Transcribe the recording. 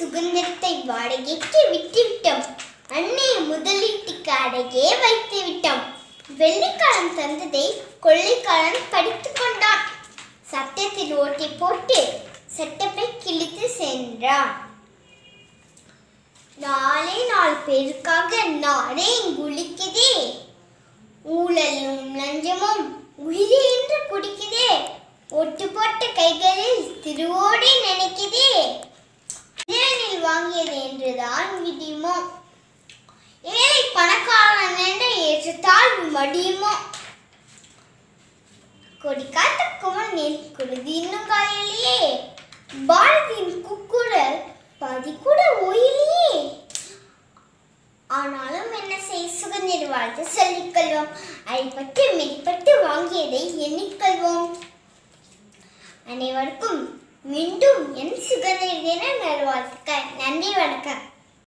சுதந்திரத்தை வாடகைக்கு விட்டுவிட்டோம் அன்னைய முதலீட்டுக்கு அடகே வைத்து விட்டோம் வெள்ளிக்காலம் தந்ததை கொள்ளைக்காரன் படித்துக் கொண்டான் சட்டத்தில் ஓட்டி போட்டு சட்டப்பை கிழித்து சென்றான் நாளே நாலு பேருக்காக நாடே இங்குளிக்குதே ஊழலும் லஞ்சமும் உயிரே என்று குடிக்குதே ஒட்டு போட்ட கைகளில் திருவோடே நினைக்குதே இதனில் வாங்கியது என்றுதான் விடியுமோ ஏழை பணக்காரன் என்ற ஏற்றத்தாழ்வு மடியுமோ கொடி காத்த குமரனில் குருதி இன்னும் காயலையே பாரதியின் குக்குரல் பாதி கூட ஓயிலையே ஆனாலும் என்ன செய் சுகந்திர வாழ்த்து சொல்லிக்கொள்வோம் அடிப்பட்டு மிதிப்பட்டு வாங்கியதை எண்ணிக்கொள்வோம் அனைவருக்கும் மீண்டும் என் சுகந்திர தின நல்வாழ்த்துக்கள் நன்றி வணக்கம்